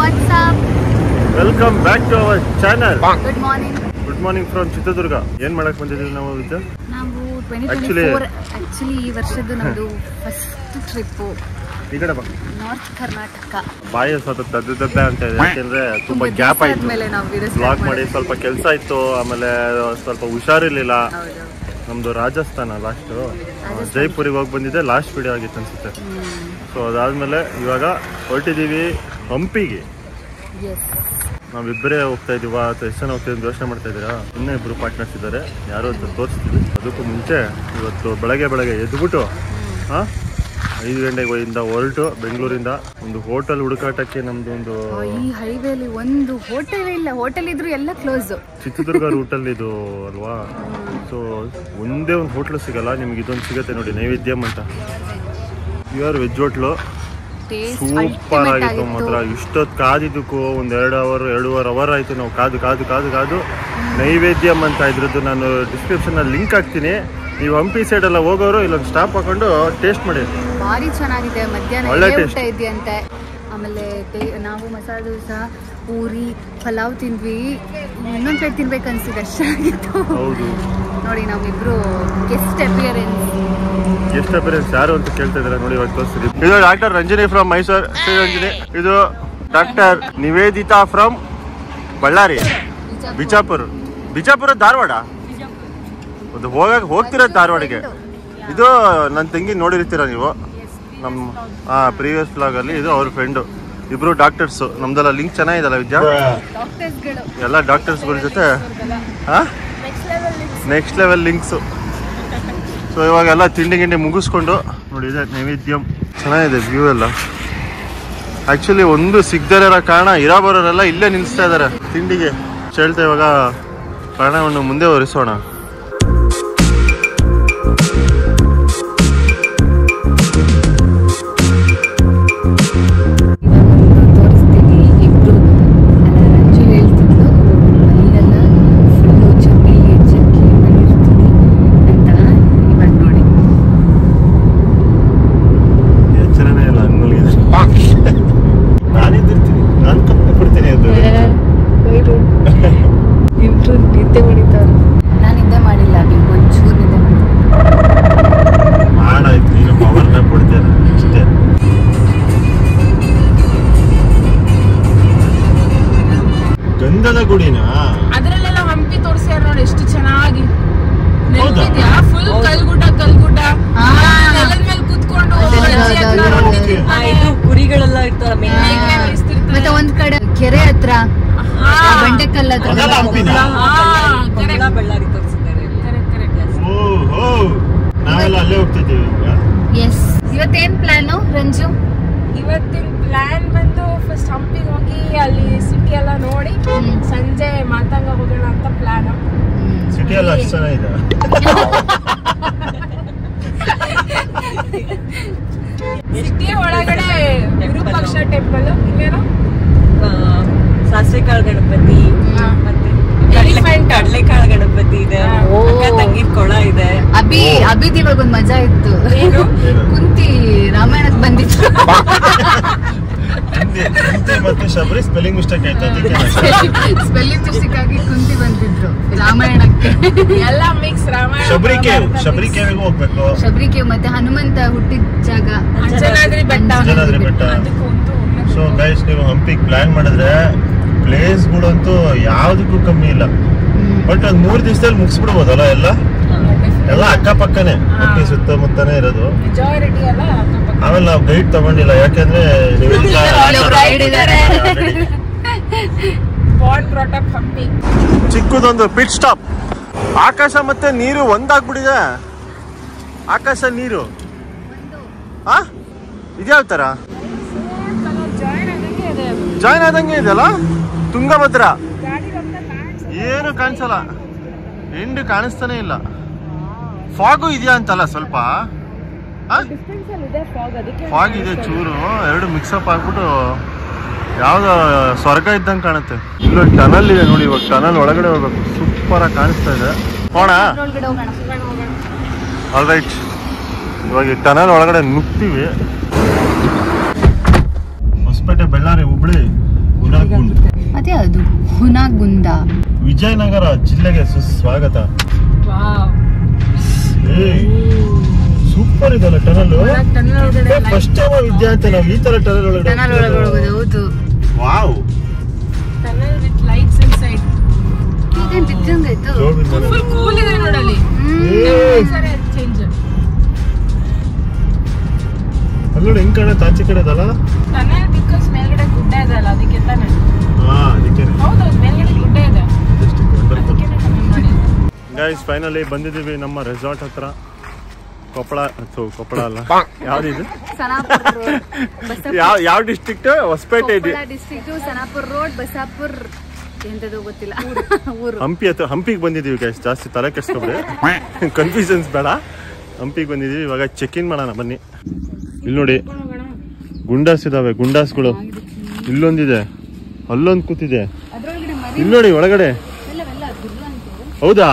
WhatsApp welcome back to our channel good morning good morning from Chitradurga ಏನ್ ಮಾಡಕ್ ಬಂದಿದ್ದೀವಿ ನಾವು ವಿದ್ಯಾ ನಾವು twenty twenty Actually- four actually ಈ ವರ್ಷದ್ದು ನಮ್ಮದು ಫಸ್ಟ್ ಟ್ರಿಪ್ಪು ಈ ಕಡೆ ಬಾ ನಾರ್ತ್ ಕರ್ನಾಟಕ ಬಾಯ ಸ್ವಲ್ಪ ದದ್ದ ದದ್ದ ಅಂತ ಇದೆ ಯಾಕೆಂದ್ರೆ ತುಂಬಾ ಗ್ಯಾಪ್ ಆಯ್ತು ಆದ್ಮೇಲೆ ನಾವು video start ಬ್ಲಾಗ್ ಮಾಡಿ ಮಾಡಿದ್ದು. ಸ್ವಲ್ಪ ಕೆಲಸ ಇತ್ತು ಆಮೇಲೆ ಸ್ವಲ್ಪ ಹುಷಾರಿರ್ಲಿಲ್ಲ ಹೌದು ನಮ್ದು ರಾಜಸ್ಥಾನ ಲಾಸ್ಟ್ ಜೈಪುರಿಗೆ ಹೋಗಿ ಬಂದಿದ್ದೆ ಲಾಸ್ಟ್ ವಿಡಿಯೋ ಆಗಿತ್ತು ಅನ್ಸುತ್ತೆ ಸೊ ಅದಾದ್ಮೇಲೆ ಇವಾಗ ಹೊರಟಿದೀವಿ ಹಂಪಿಗೆ ಎಸ್ ನಾವಿಬ್ಬರೇ ಹೋಗ್ತಾ ಇದೀವ ಅಥವಾ ಎಷ್ಟು ಜನ ಹೋಗ್ತೀವಿ ಅಂತ ಯೋಚನೆ ಮಾಡ್ತಾ ಇದ್ದೀರಾ ಇನ್ನೂ ಇಬ್ರು ಪಾರ್ಟ್ನರ್ಸ್ ಇದ್ದಾರೆ ಯಾರು ಅಂತ ತೋರಿಸ್ತೀವಿ ಅದಕ್ಕೂ ಮುಂಚೆ ಇವತ್ತು ಬೆಳಗ್ಗೆ ಬೆಳಗ್ಗೆ ಎದ್ಬಿಟ್ಟು ಹಾ ಐದು ಗಂಟೆಗೆ ಇಂದ ಹೊರಟು ಬೆಂಗಳೂರಿಂದ ಒಂದು ಹೋಟೆಲ್ ಹುಡುಕಾಟಕ್ಕೆ ನಮ್ದು ಒಂದು ಈ ಹೈವೇಲಿ ಒಂದು ಹೋಟೆಲ್ ಇಲ್ಲ ಹೋಟೆಲ್ ಇದ್ರು ಎಲ್ಲ ಕ್ಲೋಸ್ ಚಿತ್ರದುರ್ಗ ರೂಟಲ್ಲಿ ಇದು ಅಲ್ವಾ ಸೊ ಒಂದೇ ಒಂದು ಹೋಟ್ಲು ಸಿಗಲ್ಲ ನಿಮ್ಗೆ ಇದೊಂದು ಸಿಗತ್ತೆ ನೋಡಿ ನೈವೇದ್ಯಂ ಅಂತ pure veg hotel taste super ಆಗಿತ್ತು ಮಾತ್ರ ಇಷ್ಟೊತ್ತು ಕಾದಿದ್ದಕ್ಕೂ ಒಂದ್ ಎರಡು ಅವರ್ ಎರಡೂವರೆ ಅವರ್ ಆಯ್ತು ನಾವು ಕಾದು ಕಾದು ಕಾದು ಕಾದು ನೈವೇದ್ಯಂ ಅಂತ ಇದ್ರದ್ದು ನಾನು ಡಿಸ್ಕ್ರಿಪ್ಷನ್ ಅಲ್ಲಿ ಲಿಂಕ್ ಹಾಕ್ತೀನಿ ನೀವು ಹಂಪಿ ಸೈಡ್ ಎಲ್ಲ ಹೋಗೋರು ಇಲ್ಲೊಂದು ಸ್ಟಾಪ್ ಹಾಕೊಂಡು ಟೇಸ್ಟ್ ಮಾಡಿ ಭಾರಿ ಚೆನ್ನಾಗಿದೆ ಮಧ್ಯಾಹ್ನ ಒಳ್ಳೆ ಎಲೆ taste. ಊಟ ಇದೆಯಂತೆ ಆಮೇಲೆ ಟೇ- ನಾವು ಮಸಾಲೆ ದೋಸೆ ಪೂರಿ ಪಲಾವ್ ತಿಂದ್ವಿ ಇನ್ನೊಂದ್ ಪ್ಲೇಟ್ ತಿನ್ಬೇಕು ಅನ್ಸಿದೆ ಅಷ್ಟಾಗಿತ್ತು ಹೌದು ನೋಡಿ ನಾವಿಬ್ರು ಗೆಸ್ಟ್ ಅಪಿಯರೆನ್ಸ್ ಎಷ್ಟು ಅಪಿರೆನ್ಸ್ ಯಾರು ಅಂತ ಕೇಳ್ತಾ ಇದ್ದಾರೆ ನೋಡಿ ಇವಾಗ ತೋರಿಸ್ತೀವಿ ಇದು ಡಾಕ್ಟರ್ ರಂಜನಿ ಫ್ರಮ್ ಮೈಸೂರು ಶ್ರೀ ರಂಜನಿ ಇದು ಡಾಕ್ಟರ್ ನಿವೇದಿತಾ ಫ್ರಮ್ ಬಳ್ಳಾರಿ ಬಿಜಾಪುರ ಬಿಜಾಪುರ ಧಾರವಾಡ ಅದು ಹೋಗಕ್ ಹೋಗ್ತಿರೋದು ಧಾರವಾಡಿಗೆ ಇದು ನನ್ನ ತಂಗಿ ನೋಡಿರ್ತೀರ ನೀವು ನಮ್ಮ ಹಾ ಪ್ರೀವಿಯಸ್ ಬ್ಲಾಗ್ ಅಲ್ಲಿ ಇದು ಅವ್ರ ಫ್ರೆಂಡು ಇಬ್ರು ಡಾಕ್ಟರ್ಸ್ ನಮ್ದೆಲ್ಲ ಲಿಂಕ್ ಚೆನ್ನಾಗಿದಲ್ಲ ವಿದ್ಯಾ ಡಾಕ್ಟರ್ಸ್ಗಳು ಎಲ್ಲ ಡಾಕ್ಟರ್ಸ್ಗಳ ಜೊತೆ ನೆಕ್ಸ್ಟ್ ಲೆವೆಲ್ ಲಿಂಕ್ಸು ಸೊ ಇವಾಗೆಲ್ಲ ತಿಂಡಿ ಗಿಂಡಿ ಮುಗಿಸ್ಕೊಂಡು ನೋಡಿ ಇದೆ ನೈವೇದ್ಯಂ ಚೆನ್ನಾಗಿದೆ ವ್ಯೂ ಎಲ್ಲ ಆ್ಯಕ್ಚುಲಿ ಒಂದು ಸಿಗ್ದೇ ಇರೋ ಕಾರಣ ಇರೋ ಬರೋರೆಲ್ಲ ಇಲ್ಲೇ ನಿಲ್ಲಿಸ್ತಾ ಇದ್ದಾರೆ ತಿಂಡಿಗೆ ಹೇಳ್ತಾ ಇವಾಗ ಪ್ರಯಾಣವನ್ನು ಮುಂದೆ ಒರೆಸೋಣ ತೋರಿಸ್ತೀನಿ ಇಬ್ರು ಅಲ್ಲ ರಂಜು ಹೇಳ್ತಿದ್ಲು ಅಲ್ಲೆಲ್ಲ ಫುಲ್ಲು ಚಪ್ಪಲಿ ಚಕ್ಕಿ ಮಾಡಿರ್ತೀನಿ ಅಂತ ಇವಾಗ ನೋಡಿ ಎಚ್ಚರನೇ ಇಲ್ಲ ಹಂಗಲ್ಗಿದೆ ನಾನಿದ್ದಿರ್ತೀನಿ ನಾನು ಕಪ್ಪು ಬಿಡ್ತೀನಿ ಅದು ಇಬ್ರು ನಿದ್ದೆ ಮಾಡಿದ್ದಾರೆ ನಾನು ನಿದ್ದೆ ಮಾಡಿಲ್ಲ ನೀವು ಒಂಚೂರು ನಿದ್ದೆ ಮಾಡಿದ್ದೀನಿ ಮಾಡಾಯ್ತು ನೀನು ಪವರ್ನ ಕೊಡ್ತೇನೆ ಅಷ್ಟೇ ಗಂಧದ ಗುಡಿನಾ ಅದ್ರಲ್ಲೆಲ್ಲ ಹಂಪಿ ತೋರ್ಸ್ಯಾರ ನೋಡಿ ಎಷ್ಟು ಚೆನ್ನಾಗಿ ಹೌದಾ? ನೆನಪಿದ್ಯಾ ಫುಲ್ ಕಲ್ಗುಡ್ಡ ಕಲ್ಗುಡ್ಡ ಹಾ. ನೆಲದ ಮೇಲೆ ಕೂತ್ಕೊಂಡು ಅದೆಲ್ಲ ಅಜ್ಜಿ ಹತ್ರ ಅದು- ರೊಟ್ಟಿ ಅದು- ತಿಂತಾರೆ. ಇದು ಕುರಿಗಳೆಲ್ಲ ಇರ್ತಾರ ಮೇನ್ ಮೇಕೆ ಮೇಯ್ಸ್ತಿರ್ತಾರೆ. ಮತ್ತೆ ಒಂದ್ ಕಡೆ ಕೆರೆ ಹತ್ರ ಹಾ. ಆ ಬಂಡೆಕಲ್ ಹತ್ರ ಅದೆಲ್ಲ ಹಂಪಿನಾ? ಹಾ, correct. ಬಳ್ಳಾರಿ ತೋರಿಸಿದ್ದಾರೆ Correct, correct. ಓ ಓ ನಾವೆಲ್ಲ ಅಲ್ಲೇ ಹೋಗ್ತಿದ್ದೀವಿ ಈಗ ಎಸ್ ಇವತ್ತೇನ್ ಪ್ಲಾನು ರಂಜು ಇವತ್ತಿನ ಪ್ಲಾನ್ ಬಂದು ಫಸ್ಟ್ ಹಂಪಿಗೆ ಹೋಗಿ ಅಲ್ಲಿ ಸಿಟಿ ಎಲ್ಲ ನೋಡಿ ಹ್ಮ್. ಸಂಜೆ ಮಾತಂಗ ಹೋಗೋಣ ಅಂತ ಪ್ಲಾನ್ ಸಿಟಿ ಎಲ್ಲ ಅಷ್ಟು ಚೆನ್ನಾಗಿದೆ ಸಿಟಿ ಒಳಗಡೆ ವಿರೂಪಾಕ್ಷ ಟೆಂಪಲ್ ಇನ್ನೇನು ಸಾಸಿವೆ ಕಾಳು ಗಣಪತಿ ಹಾ. ಮತ್ತೆ Elephant. ಕಡಲೆಕಾಳು ಗಣಪತಿ ಇದೆ ಹಾ. ಓ. ಅಕ್ಕ ತಂಗಿರ್ ಕೊಳ ಇದೆ ಅಭಿ ಅಭಿದ್ ಇವಾಗ ಒಂದ್ ಮಜಾ ಇತ್ತು ಏನು? ಕುಂತಿ ರಾಮಾಯಣಕ್ ಬಂದಿತ್ತು ಹಿಂದಿ ಹಿಂದಿ ಮತ್ತು ಶಬರಿ ಸ್ಪೆಲ್ಲಿಂಗ್ ಮಿಸ್ಟೇಕ್ ಆಯ್ತು ಅದಕ್ಕೆ ನಾನು- ಸ್ಪೆಲ್ಲಿಂಗ್ ಮಿಸ್ಟೇಕ್ ಆಗಿ ಕುಂತಿ ಬಂದಿದ್ರು ರಾಮಾಯಣಕ್ಕೆ ಎಲ್ಲ mix Ramayana Shabari cave Mahabharata Shabari mix. ಕೇವಿಗೆ ಹೋಗ್ಬೇಕು ಶಬರಿಕೆ ಮತ್ತೆ ಹನುಮಂತ ಹುಟ್ಟಿದ ಜಾಗ ಅಂಜನಾದ್ರಿ ಬೆಟ್ಟ ಅಂಜನಾದ್ರಿ ಬೆಟ್ಟ. ಅದಕ್ಕಂತೂ ಒಳ್ಳೆ ಸೊ ಗೈಸ್ ನೀವು ಹಂಪಿಗೆ ಪ್ಲಾನ್ ಮಾಡಿದ್ರೆ ಪ್ಲೇಸ್ಗಳಂತೂ ಯಾವ್ದಕ್ಕೂ ಕಮ್ಮಿ ಇಲ್ಲ ಬಟ್ ಒಂದ್ ಮೂರ್ ದಿವಸದಲ್ಲಿ ಮುಗಿಸ್ಬಿಡ್ಬೋದಲ್ಲ ಎಲ್ಲ ಎಲ್ಲ ಅಕ್ಕಪಕ್ಕನೆ ಹಂಪಿ ಸುತ್ತಮುತ್ತನೇ ಇರೋದು ಮೆಜಾರಿಟಿ ಎಲ್ಲ ಅಕ್ಕಪಕ್ಕ. ಆಮೇಲೆ ನಾವು ಗೈಡ್ ತಗೊಂಡಿಲ್ಲ ಯಾಕಂದ್ರೆ ನೀವೆಲ್ಲ ಇಲ್ಲೊಬ್ರು guide ಇದ್ದಾರೆ. ಬಾಂಡ್ ಬ್ರಾಟಪ್ ಹಂಪಿ ಚಿಕ್ಕದೊಂದು ಪಿಟ್ ಸ್ಟಾಪ್ ಆಕಾಶ ಮತ್ತೆ ನೀರು ಒಂದಾಗ್ಬಿಟ್ಟಿದೆ ಆಕಾಶ ನೀರು ಆ ಇದ್ಯಾವ ತರ ಜಾಯಿನ್ ಆಗಂಗೆ ಇದೆ ಅದು. ಜಾಯ್ನ್ ಆದಂಗೆ ಇದೆಯಲ್ಲ ತುಂಗಭದ್ರಾ ಗಾಡಿ ಹೋಗ್ತಾ ಕಾಣ್ಸುತ್ತೆ. ಏನು ಕಾಣಿಸಲ್ಲ ಎಂಡ್ ಕಾಣಿಸ್ತಾನೆ ಇಲ್ಲ ಫಾಗು ಇದೆಯಾ ಅಂತಲ್ಲ ಸ್ವಲ್ಪ Distance ಅಲ್ಲಿ ಇದೆ fog, ಅದಕ್ಕೆ ಫಾಗ್ ಇದೆ ಚೂರು ಎರಡು ಮಿಕ್ಸಪ್ ಆಗ್ಬಿಟ್ಟು ಯಾವ್ದೋ ಸ್ವರ್ಗ ಇದ್ದಂಗೆ ಕಾಣುತ್ತೆ ಇಲ್ಲೊಂದು ಟನಲ್ ಇದೆ ನೋಡಿ ಇವಾಗ ಟನಲ್ ಒಳಗಡೆ ಹೋಗ್ಬೇಕು ಸೂಪರ್ ಆಗಿ ಕಾಣಿಸ್ತಾ ಇದೆ ಹೋಣ ಒಳಗಡೆ ಹೋಗೋಣ ಆಲ್ ರೈಟ್ ಇವಾಗ ಈ ಟನಲ್ ಒಳಗಡೆ ನುಗ್ತೀವಿ ಹೊಸಪೇಟೆ ಬಳ್ಳಾರಿ ಹುಬ್ಳಿ ಅದೇ ಅದು ಹುನಗುಂದ ವಿಜಯನಗರ ಜಿಲ್ಲೆಗೆ ಸುಸ್ವಾಗತ ವಾವ್ ಸೂಪರ್ ಇದಲ್ಲ ಟನಲ್ ಟನಲ್ ಒಳಗಡೆ ಫಸ್ಟ್ ಟೈಮ್ ವಿದ್ಯಾರ್ಥಿ ನಾವು ಈ ತರ ಟನಲ್ ಒಳಗಡೆ ಟನಲ್ ಒಳಗೆ ಹೋಗೋದು ಹೌದು wow tunnel with lights inside ಇದೇನ್ ಬಿದ್ದಂಗಾಯ್ತು ಫುಲ್ ಕೂಲ್ ಇದೆ ನೋಡಲ್ಲಿ ಸರಿ ಚೇಂಜ್ ಅಲ್ಲೋಡಿ ಹೆಂಗ್ ಕಾಣುತ್ತೆ ಆಚೆ ಕಡೆ ಅದಲ್ಲ ಟನಲ್ ಬಿಕಾಸ್ ಮೇಲ್ಗಡೆ ಗುಡ್ಡ ಇದೆ ಅಲ್ಲ ಅದಕ್ಕೆ ತಾನೆ ಹಾ ಅದಕ್ಕೆ ಹೌದೌದು ಮೇಲ್ಗಡೆ ಗುಡ್ಡ ಇದೆ ಅದಕ್ಕೆ ಟನಲ್ ಮಾಡಿದ್ದು ಗೈಸ್ ಫೈನಲಿ ಬಂದಿದ್ದೀವಿ ನಮ್ಮ ರೆಸಾರ್ಟ್ ಹತ್ರ ಕೊಪ್ಪಳ ಅಥವಾ ಕೊಪ್ಪಳ ಅಲ್ಲ ಯಾವ್ದಿದು ಸನಾಪುರ ರೋಡ್ ಬಸಾಪುರ ಯಾವ ಯಾವ ಡಿಸ್ಟ್ರಿಕ್ಟ್ ಹೊಸಪೇಟೆ ಇದೆ ಡಿಸ್ಟ್ರಿಕ್ಟ್ ಸನಾಪುರ ರೋಡ್ ಬಸಾಪುರ್ ಎಂತದೋ ಗೊತ್ತಿಲ್ಲ ಊರು ಹಂಪಿ ಅಥವಾ ಹಂಪಿಗೆ ಬಂದಿದ್ದೀವಿ ಗೈಸ್ ಜಾಸ್ತಿ ತಲೆ ಕೆಡ್ಸ್ಕೊಬ್ರಿ ಕನ್ಫ್ಯೂಷನ್ಸ್ ಬೇಡ ಹಂಪಿಗೆ ಬಂದಿದ್ದೀವಿ ಇವಾಗ ಚೆಕ್ ಇನ್ ಮಾಡೋಣ ಬನ್ನಿ ಇಲ್ಲಿ ನೋಡಿ ಗುಂಡಾಸ್ ಇದಾವೆ ಗುಂಡಾಸ್ಗಳು ಇಲ್ಲೊಂದಿದೆ ಅಲ್ಲೊಂದು ಕೂತಿದೆ ಅದ್ರೊಳಗಡೆ ಮರಿ ಇಲ್ಲಿ ನೋಡಿ ಒಳಗಡೆ ಎಲ್ಲವೆಲ್ಲ ದುರ್ಗ ಅಂತ ಹೌದಾ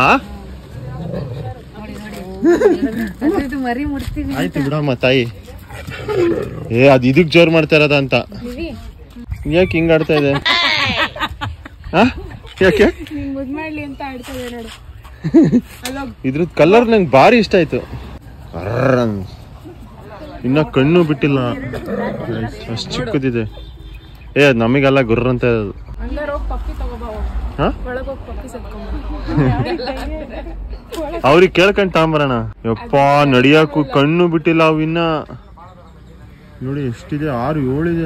ಅದ್ರದ್ದು ಮರಿ ಮುಡ್ತೀವಿ ಆಯ್ತು ಬಿಡಮ್ಮ ತಾಯಿ ಏ ಅದ್ ಇದಕ್ ಜೋರ್ ಮಾಡ್ತಾ ಇರೋದ ಅಂತ ಯಾಕೆ ಹಿಂಗ್ ಆಡ್ತಾ ಇದೆ ಆ? ಯಾಕೆ ನಿಂಗ್ ಮುದ್ ಮಾಡ್ಲಿ ಅಂತ ಆಡ್ತದೆ ನೋಡು ಇದ್ರದ್ ಕಲರ್ ನಂಗೆ ಭಾರಿ ಇಷ್ಟ ಆಯ್ತು ಅರ್ರ್ ಅಂದ್. ಇನ್ನ ಕಣ್ಣು ಬಿಟ್ಟಿಲ್ಲ ಅಷ್ಟು ಚಿಕ್ಕದಿದೆ ಏ ಅದ್ ನಮಗೆಲ್ಲ ಗುರ್ರ ಅಂತ ಇರೋದು. ಅಂದ್ರೆ ಹೋಗಿ ಪಪ್ಪಿ ತಗೋಬಾ ಹಾ ಒಳಗೆ ಹೋಗಿ ಪಪ್ಪಿ ಸತ್ಕೊಂಬ ಅವ್ರಿಗೆ ಕೇಳ್ಕೊಂಡ್ ತಗೊಂಬರೋಣ ಯಪ್ಪ ನಡಿಯಾಕು ಕಣ್ಣು ಬಿಟ್ಟಿಲ್ಲ ಅವು ಇನ್ನ ನೋಡಿ ಎಷ್ಟಿದೆ ಆರು ಏಳಿದೆ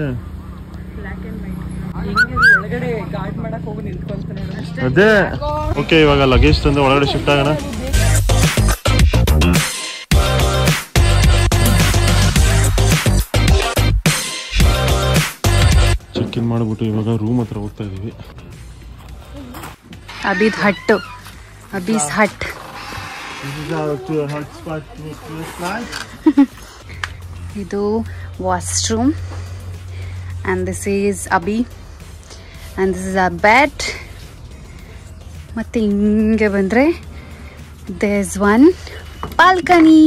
ಒಳಗಡೆ ಗಾರ್ಡ್ ಮಾಡಕ್ ಹೋಗಿ ನಿಂತ್ಕೊಂತಾನೆ ಅದೇ ಓಕೆ ಇವಾಗ ಲಗೇಜ್ ತಂದು ಒಳಗಡೆ ಶಿಫ್ಟ್ ಆಗೋಣ ಚೆಕ್ ಇನ್ ಮಾಡ್ಬಿಟ್ಟು ಇವಾಗ ರೂಮ್ ಹತ್ರ ಹೋಗ್ತಾ ಇದೀವಿ ಅಬಿದ್ ಹಟ್ ಅಬೀಸ್ ಹಟ್ ಇದು washroom and this is Abhi and this is a bat ಮತ್ತು ಹಿಂಗೆ ಬಂದರೆ ದೇಸ್ ಒನ್ ಬಾಲ್ಕನಿ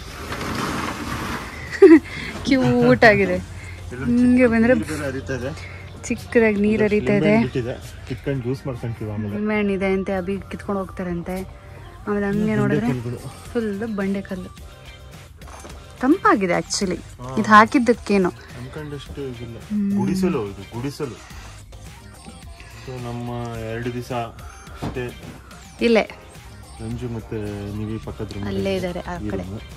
ಕ್ಯೂಟ್ ಆಗಿದೆ ಹಿಂಗೆ ಬಂದರೆ ಚಿಕ್ಕದಾಗಿ ನೀರು ಹರಿತಾ ಇದೆ ಕಿತ್ಕೊಂಡು ಜ್ಯೂಸ್ ಮಾಡ್ಕೊಂತೀವಿ ಆಮೇಲೆ ನಿಂಬೆಹಣ್ಣು ಇದೆ ಅಂತೆ ಅಭಿ ಕಿತ್ಕೊಂಡು ಹೋಗ್ತಾರಂತೆ ಆಮೇಲೆ ಹಂಗೆ ನೋಡಿದ್ರೆ ಫುಲ್ ಬಂಡೆಕಲ್ಲು ತಂಪಾಗಿದೆ ಆ್ಯಕ್ಚುಲಿ ಇದು ಹಾಕಿದ್ದಕ್ಕೇನು ಅನ್ಕೊಂಡಷ್ಟು ಇದಿಲ್ಲ ಗುಡಿಸಲು ಇದು ಗುಡಿಸಲು ಸೊ ನಮ್ಮ ಎರಡು ದಿವಸ ಅಷ್ಟೇ ಇಲ್ಲೇ ನಂಜು ಮತ್ತೆ ನೀವಿ ಪಕ್ಕದ room ಅಲ್ಲೇ ಅಲ್ಲಿ ಇದ್ದಾರೆ ಆ ಈ ಕಡೆ room.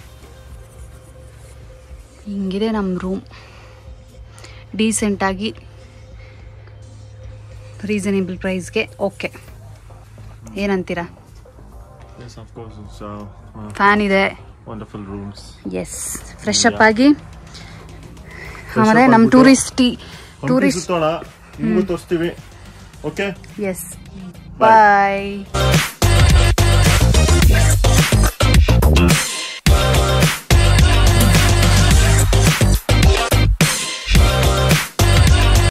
ಹಿಂಗಿದೆ ನಮ್ಮ ರೂಮ್ ಡೀಸೆಂಟಾಗಿ ರೀಸನೇಬಲ್ ಪ್ರೈಸ್ಗೆ ಓಕೆ ಏನಂತೀರಾ Yes, of course, it's uh, uh, fan ಇದೆ wonderful rooms. Yes fresh up ಆಗಿ up ಆಮೇಲೆ ನಮ್ಮ ಆಗ್ಬಿಟ್ಟು ಟೂರಿಸ್ಟ್ ಹಂಪಿ ಟೂರಿಸ್ಟ್ ಸುತ್ತೋಣ ನಿಮ್ಗೂ ತೋರಿಸ್ತೀವಿ ಓಕೆ ಎಸ್ ಬಾಯ್